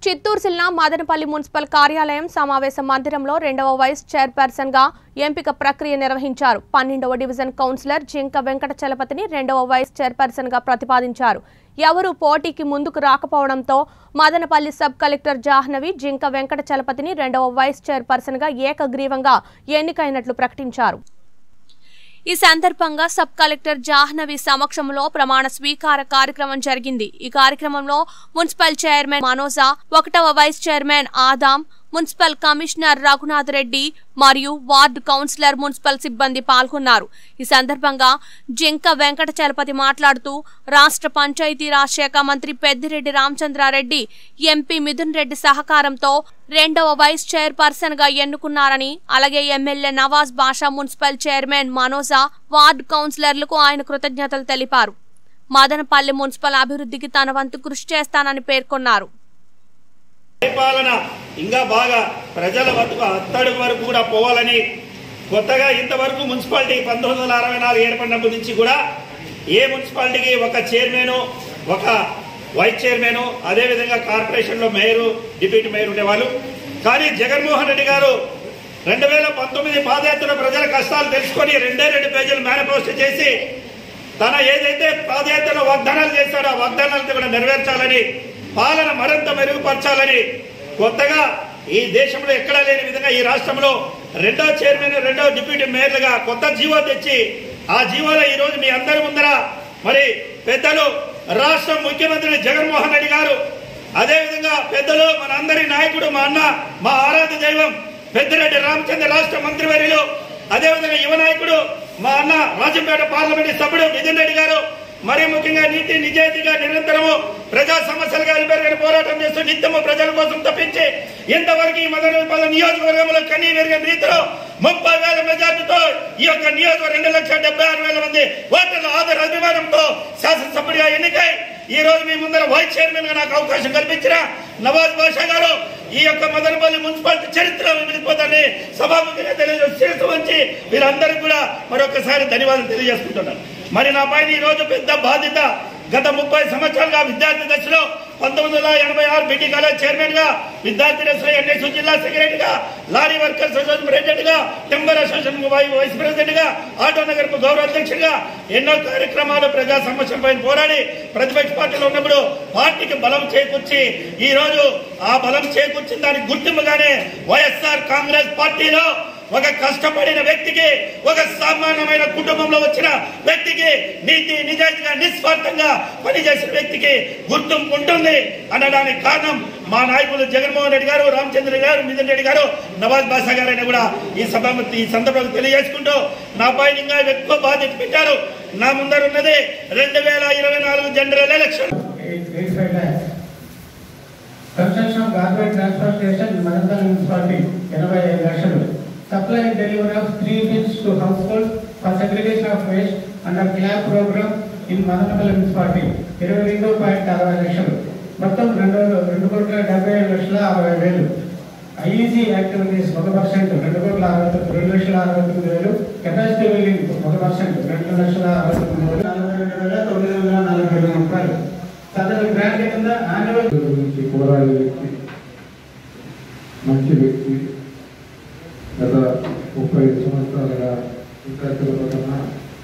చిత్తూరు జిల్లా మదనపల్లి మున్సిపల్ కార్యాలయం సమావేశ మందిరంలో రెండవ వైస్ చైర్పర్సన్ గా ఎంపిక ప్రక్రియ నిర్వహించారు పన్నెండవ డివిజన్ కౌన్సిలర్ జింక వెంకట చలపతిని రెండవ వైస్ చైర్పర్సన్ గా ప్రతిపాదించారు ఎవరు పోటీకి ముందుకు రాకపోవడంతో మదనపల్లి సబ్ కలెక్టర్ జాహ్నవి జింక వెంకట చలపతిని రెండవ వైస్ చైర్పర్సన్ గా ఏకగ్రీవంగా ఎన్నికైనట్లు ప్రకటించారు ఈ సందర్భంగా సబ్ కలెక్టర్ జాహ్నవి సమక్షంలో ప్రమాణ స్వీకార కార్యక్రమం జరిగింది ఈ కార్యక్రమంలో మున్సిపల్ చైర్మన్ మనోజా ఒకటవ vice chairman Adam municipal commissioner Raghunath Reddy మరియు వార్డు కౌన్సిలర్ మున్సిపల్ సిబ్బంది పాల్గొన్నారు ఈ సందర్భంగా జింక వెంకట చలపతి మాట్లాడుతూ రాష్ట్ర పంచాయతీరాజ్ శాఖ మంత్రి పెద్దిరెడ్డి రామచంద్రారెడ్డి ఎంపీ మిథున్ రెడ్డి సహకారంతో రెండవ వైస్ చైర్పర్సన్ గా ఎన్నుకున్నారని అలాగే MLA Nawaz Basha municipal chairman Manoja ward కౌన్సిలర్లకు ఆయన కృతజ్ఞతలు తెలిపారు మదనపల్లి మున్సిపల్ అభివృద్ధికి తన వంతు కృషి చేస్తానని పేర్కొన్నారు పరిపాలన ఇంకా బాగా ప్రజల వరకు అత్తడి వరకు కూడా పోవాలని కొత్తగా ఇంతవరకు మున్సిపాలిటీ పంతొమ్మిది వందల అరవై నాలుగు ఏర్పడినప్పటి నుంచి కూడా ఏ మున్సిపాలిటీకి ఒక చైర్మన్ ఒక వైస్ చైర్మన్ అదేవిధంగా కార్పొరేషన్లో మేయరు డిప్యూటీ మేయర్ ఉండేవాళ్ళు కానీ జగన్మోహన్ రెడ్డి గారు రెండు వేల పంతొమ్మిది పాదయాత్ర ప్రజల కష్టాలు తెలుసుకొని రెండే రెండు పేజీలు మేనిఫెస్టో చేసి తన ఏదైతే పాదయాత్రలో వాగ్దానాలు చేశాడో ఆ వాగ్దానాలను కూడా నెరవేర్చాలని పాలన మరింత మెరుగుపరచాలని కొత్తగా ఈ దేశంలో ఎక్కడా లేని విధంగా ఈ రాష్ట్రంలో రెండో చైర్మన్ రెండో డిప్యూటీ మేయర్లుగా కొత్త జీవో తెచ్చి ఆ జీవోలో ఈ రోజు మీ అందరి ముందర మరి పెద్దలు రాష్ట్ర ముఖ్యమంత్రి జగన్మోహన్ రెడ్డి గారు అదేవిధంగా పెద్దలు మన అందరి నాయకుడు మా అన్న మా ఆరాధ్య దైవం పెద్దిరెడ్డి రామచంద్ర రాష్ట్ర మంత్రివర్యులు అదేవిధంగా యువ నాయకుడు మా అన్న రాజంపేట పార్లమెంట్ సభ్యుడు నితిన్ రెడ్డి గారు మరీ ముఖ్యంగా నీతి నిజాయితీగా నిరంతరము ప్రజా సమస్యలుగా వెలువెరగని పోరాటం చేస్తూ నిత్యము ప్రజల కోసం తప్పించి ఇంతవరకు ఈ మదనపల్లి నియోజకవర్గంలో కనీ వెరగని రీతిలో ముప్పై వేల మెజార్టీతో ఈ యొక్క నియోజకవర్గం రెండు లక్షల డెబ్బై ఆరు వేల మంది ఓటర్ల ఆధార అభిమానంతో శాసనసభ్యుడిగా ఎన్నికై ఈ రోజు మీ ముందర వైస్ చైర్మన్ గా నాకు అవకాశం కల్పించిన నవాజ్ బాషా గారు ఈ యొక్క మదనపల్లి మున్సిపాలిటీ చరిత్ర వెళ్ళిపోతాన్ని సభాముఖంగా తెలియజేసి శిరస్సు వంచి వీరందరికీ కూడా మరొకసారి ధన్యవాదాలు తెలియజేసుకుంటున్నాను మరి నా పైన ఈ రోజు పెద్ద బాధ్యత గత ముప్పై సంవత్సరాలుగా విద్యార్థి దశలో పంతొమ్మిది వందల ఎనభై ఆరు బీటీ కాలేజ్ చైర్మన్ గా విద్యార్థి దశలో ఎన్ఎస్యూ జిల్లా సెక్రటరీ గా లారీ వర్కర్స్ అసోసియేషన్ ప్రెసిడెంట్ గా టెంబర్ అసోసియేషన్ వైస్ ప్రెసిడెంట్ గా ఆటో నగర్ గౌరవ అధ్యక్షుడిగా ఎన్నో కార్యక్రమాలు ప్రజా సమస్యలపై పోరాడి ప్రతిపక్ష పార్టీలో ఉన్నప్పుడు పార్టీకి బలం చేకూర్చి ఈ రోజు ఆ బలం చేకూర్చిన దానికి గుర్తింపుగానే వైఎస్ఆర్ కాంగ్రెస్ పార్టీలో ఒక కష్టపడిన వ్యక్తికి ఒక సామాన్యమైన కుటుంబంలో వచ్చిన వ్యక్తికి నీతి నిజాయితీగా నిస్వార్థంగా పనిచేసిన వ్యక్తికి గుర్తింపు ఉంటుంది అనడానికి కారణం మా నాయకులు జగన్మోహన్ రెడ్డి గారు రామచంద్ర గారు మిథున్ రెడ్డి గారు నవాజ్ బాషా గారు అని కూడా ఈ సభ ఈ సందర్భంగా తెలియజేసుకుంటూ నా పైన ఇంకా ఎక్కువ బాధ్యత పెట్టారు నా ముందర ఉన్నది రెండు వేల ఇరవై నాలుగు general election construction of garbage transfer station Madanapalle municipality ఎనభై ఐదు లక్షలు supply and delivery of three bins to household for segregation of waste under clap program in Madanapalle municipality ఇరవై రెండు పాయింట్ అరవై లక్షలు మొత్తం రెండు రెండు కోట్ల డెబ్బై ఏడు లక్షల అరవై వేలు ఐఈసీ యాక్టివిటీస్ ఒక పర్సెంట్ రెండు కోట్ల అరవై తొమ్మిది రెండు లక్షల అరవై తొమ్మిది వేలు కెపాసిటీ బిల్డింగ్ ఒక పర్సెంట్ రెండు లక్షల అరవై తొమ్మిది వేలు నలభై రెండు వేల తొమ్మిది వందల నలభై ఏడు రూపాయలు సదరు గ్రాంట్ కింద యాన్యువల్ గురించి పోరాడే వ్యక్తి మంచి వ్యక్తి గత ముప్పై సంవత్సరాలుగా విద్యార్థుల కన్నా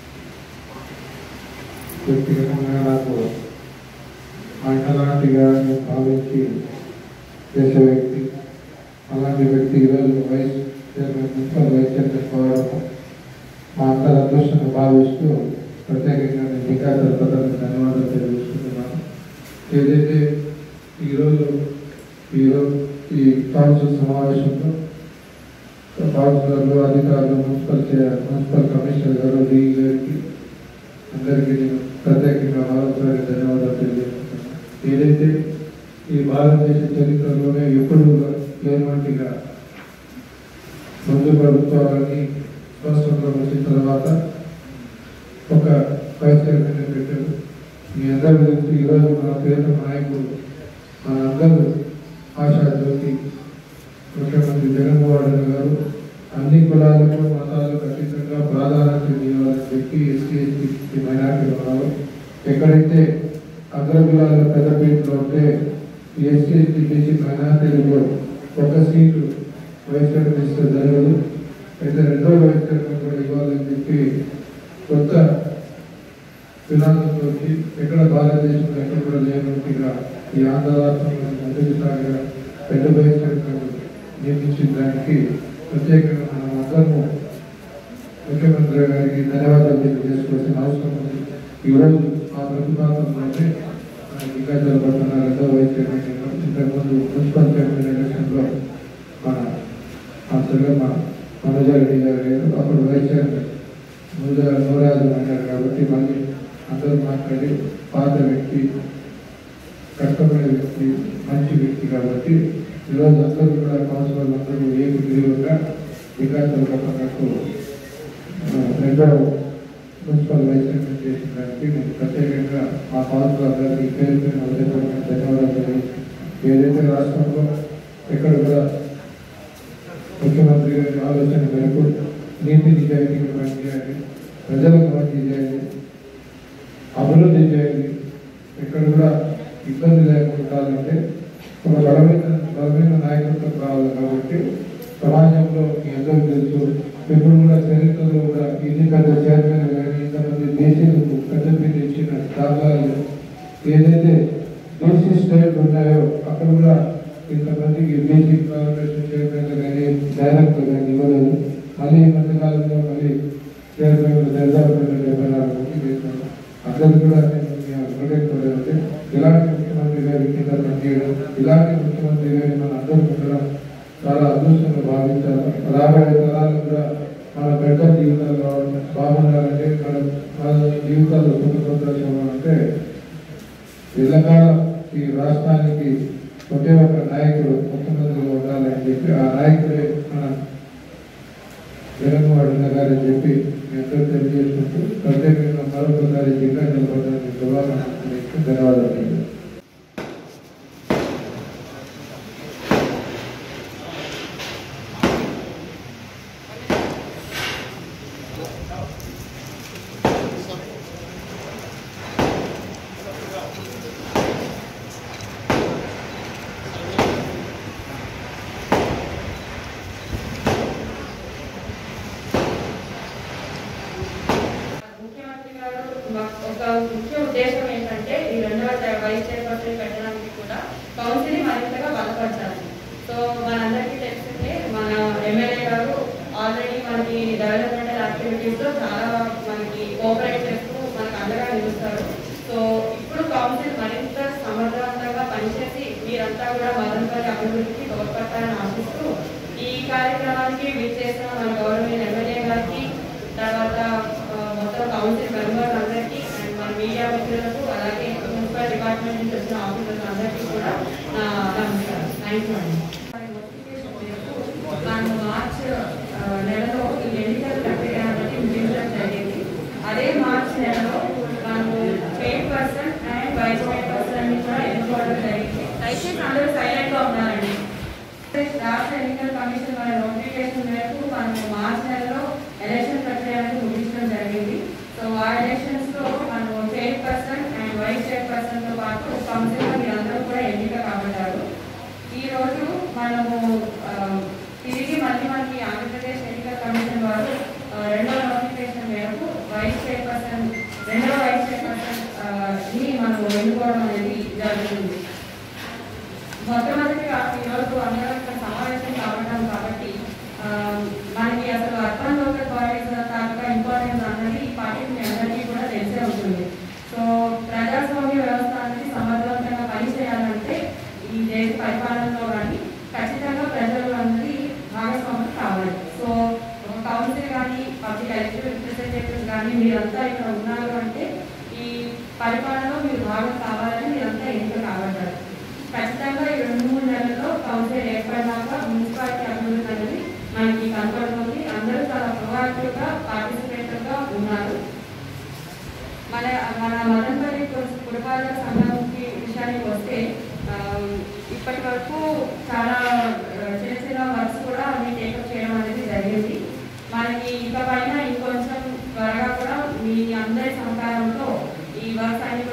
వ్యక్తిగతంగా నాకు అంటలాంటిగా నేను భావించి చేసే వ్యక్తి అలాంటి వ్యక్తి ఈరోజు vice chairman municipal vice chairman కావడం మా అందరి అదృష్టంగా భావిస్తూ ప్రత్యేకంగా నేను ఇంకా తరపతి ధన్యవాదాలు తెలియజేసుకుంటున్నాను ఏదైతే ఈరోజు ఈరోజు ఈ కౌన్సిల్ సమావేశంలో కౌన్సిలర్లు అధికారులు మున్సిపల్ చైర్ మున్సిపల్ కమిషనర్ గారు డీ గారికి అందరికీ నేను ప్రత్యేకంగా మరోసారి ధన్యవాదాలు తెలియజేస్తున్నాను ఏదైతే ఈ భారతదేశ చరిత్రలోనే ఎప్పుడు లేనట్టుగా ముందు ప్రభుత్వాలని స్వతంత్రం వచ్చిన తర్వాత ఒక వైస్ చైర్మన్ పెట్టారు మీ అందరి గురించి ఈరోజు మన పేద నాయకుడు మన అందరూ ఆశా జ్యోతి ముఖ్యమంత్రి జగన్మోహన్ రెడ్డి గారు అన్ని కులాలకు మతాలకు అతీతంగా ప్రాధాన్యత ఇవ్వాలని చెప్పి ఎస్సీ ఎస్టీ మైనార్టీ వాళ్ళు ఎక్కడైతే అగ్రకులాల పెద్దపీటలో ఉంటే ఎస్సీ ఎస్టీ బీసీ పరిధిలో ఒక సీటు వైస్ చైర్మన్ ఇస్తే జరగదు అయితే రెండో వైస్ చైర్మన్ కూడా ఇవ్వాలని చెప్పి కొత్త విధానంతో ఎక్కడ భారతదేశంలో ఎక్కడ కూడా లేనట్టుగా ఈ ఆంధ్ర రాష్ట్రంలో మొదటిసారిగా పెద్ద వైస్ చైర్మన్ నియమించిన దానికి ప్రత్యేకంగా మనం అందరము ముఖ్యమంత్రి గారికి ధన్యవాదాలు తెలియజేసుకోవాల్సిన అవసరం ఉంది ఈరోజు ఆ ప్రతిపాదనలోనే మన ఇంకా జరగబడుతున్న రెండో వైస్ చైర్మన్ ఇంతకుముందు మున్సిపల్ చైర్మన్ ఎలక్షన్లో మన అంతగా మన మనోజారెడ్డి గారు లేరు అప్పుడు వైస్ చైర్మన్ ముందుగా నూరాజు అన్నారు కాబట్టి మళ్ళీ అందరూ మాట్లాడి పాత వ్యక్తి కష్టపడే వ్యక్తి మంచి వ్యక్తి కాబట్టి ఈరోజు అందరూ కూడా కౌన్సిలర్లు అందరూ ఏమి విలువగా వికాసాలు కట్టనట్టు రెండో మున్సిపల్ వైస్ చైర్మన్ చేసిన దానికి నేను ప్రత్యేకంగా మా కౌన్సిలర్ గారికి పేరు పేరు హృదయపూర్వక ధన్యవాదాలు తెలియజేస్తున్నాను. ఏదైతే రాష్ట్రంలో ఎక్కడ కూడా ముఖ్యమంత్రి గారి ఆలోచన మేరకు నీతి నిజాయితీగా పనిచేయాలి ప్రజలకు మంచి చేయాలి అభివృద్ధి చేయాలి ఎక్కడ కూడా ఇబ్బంది లేకుండా ఉండాలంటే ఒక బలమైన బలమైన నాయకత్వం కావాలి కాబట్టి సమాజంలో మీ అందరికీ తెలుసు ఎప్పుడు కూడా చరిత్రలో కూడా ఇన్ని పెద్ద చైర్మన్ కానీ ఇంతమంది దేశీయులకు పెద్ద పేరు ఇచ్చిన దాఖలాలు ఏదైతే దేశీ స్టేట్ ఉన్నాయో అక్కడ కూడా ఇంతమందికి బేసిక్ కార్పొరేషన్ చైర్మన్ కానీ డైరెక్టర్ కానీ ఇవ్వలేదు మళ్ళీ ఈ మధ్య కాలంలో మళ్ళీ చైర్మన్ దర్దాపు డెబ్బై నాలుగు మంది చేశారు అందరూ కూడా నేను మీ హృదయపడాలంటే ఇలాంటి ముఖ్యమంత్రి గారి కింద పనిచేయడం ఇలాంటి ముఖ్యమంత్రి గారి మన అందరూ ఉండడం చాలా అదృష్టంగా భావించాలి రాబోయే తరాలు కూడా మన పెద్ద జీవితాలు కావడం బాగుండాలంటే మన మన జీవితాలు సుఖ సంతోషం అంటే ఎల్లకాలం ఈ రాష్ట్రానికి ఒకే ఒక నాయకుడు ముఖ్యమంత్రిగా ఉండాలని చెప్పి ఆ నాయకుడే మన జగన్మోహన్ గారని చెప్పి మీ అందరూ తెలియజేసుకుంటూ ప్రత్యేకంగా మరొకసారి జిల్లా నిలబడడానికి శుభాకాంక్షలు ధన్యవాదాలు తెలియజేస్తున్నాను. ముఖ్యమంత్రి గారు మా- ఒక ముఖ్య ఉద్దేశం ఏంటంటే ఈ రెండవ చై- వైస్ చైర్పర్సన్ పెట్టడానికి కూడా కౌన్సిల్ మరింతగా బలపరచాలి సో మనందరికీ తెలిసిందే మన ఎమ్మెల్యే గారు ఆల్రెడీ మనకి డెవలప్మెంటల్ యాక్టివిటీస్ లో చాలా మనకి కోఆపరేట్ చేస్తూ మనకు అండగా నిలుస్తారు సో ఇప్పుడు కౌన్సిల్ మరింత సమర్థవంతంగా పనిచేసి మీరంతా కూడా మదనపల్లి అభివృద్ధికి తోడ్పడతారని ఆశిస్తూ ఈ కార్యక్రమానికి విచ్చేసిన మన గౌరవమైన ఎమ్మెల్యే గారికి తర్వాత ఆ, మొత్తం కౌన్సిల్ మెంబర్స్ అందరికీ అండ్ మన మీడియా మిత్రులకు అలాగే మున్సిపల్ డిపార్ట్మెంట్ నుంచి వచ్చిన ఆఫీసర్స్ అందరికీ కూడా నా నమస్కారం థ్యాంక్ యూ అండి మనం మార్చ్ ఆ, నెలలో ఈ ఎన్నికల ప్రక్రియ అనేది ముగించడం జరిగింది అదే మార్చ్ నెలలో మనము paid person and vice paid person కూడా ఎన్నుకోవడం జరిగింది దయచేసి అందరూ సైలెంట్ గా ఉన్నారండి రాష్ట్ర ఎన్నికల కమిషన్ మన నోటిఫికేషన్ మేరకు మనము మార్చ్ నెలలో ఎలక్షన్ ప్రక్రియ అనేది ముగించడం జరిగింది సో ఆ ఎలక్షన్స్ లో మనము chairperson and vice chairperson తో పాటు కౌన్సిల్ మీరందరూ కూడా ఎన్నిక కాబడ్డారు ఈ రోజు మనము ఆ, తిరిగి మళ్ళీ మనకి ఆంధ్రప్రదేశ్ ఎన్నికల కమిషన్ వారు ఆ, రెండవ నోటిఫికేషన్ మేరకు వైస్ చైర్పర్సన్ రెండవ వైస్ చైర్పర్సన్ ఆ, ని మనం ఎన్నుకోవడం అనేది జరుగుతుంది మొట్టమొదటిగా ఈరోజు అందరం ఇక్కడ సమావేశం కావడం కాబట్టి ఆ, మనకి అసలు అర్బన్ లోకల్ బాడీస్ తాలూకా ఇంపార్టెన్స్ అన్నది ఈ పార్టీకి మీ అందరికీ కూడా తెలిసే ఉంటుంది సో ప్రజాస్వామ్య వ్యవస్థ అనేది సమర్థవంతంగా పనిచేయాలంటే ఈ దేశ పరిపాలనలో కానీ ఖచ్చితంగా ప్రజలు అన్నది భాగస్వామ్యం కావాలి సో ఒక కౌన్సిల్ కానీ పబ్లిక్ ఎలక్షన్ రిప్రజెంటేటివ్స్ కానీ మీరంతా ఇక్కడ ఉన్నారు అంటే ఈ పరిపాలనలో మీరు భాగం కావాలని మీరంతా ఎన్నిక కాబడ్డారు ఖచ్చితంగా ఈ రెండు మూడు నెలల్లో కౌన్సిల్ ఏర్పడినాక మున్సిపాలిటీ అభివృద్ధి అనేది మనకి కనపడుతుంది అందరూ చాలా ప్రొయాక్టివ్ గా పార్టిసిపేటివ్ గా ఉన్నారు మన మన మదనపల్లి పుర- పురపాలక సంఘంకి విషయానికి వస్తే ఆ, ఇప్పటి వరకు చాలా ఆ, చిన్న చిన్న వర్క్స్ కూడా అన్ని టేకప్ చేయడం అనేది జరిగింది మనకి ఇక పైన ఇంకొంచెం త్వరగా కూడా మీ అందరి సహకారంతో ఈ వర్క్స్ అన్ని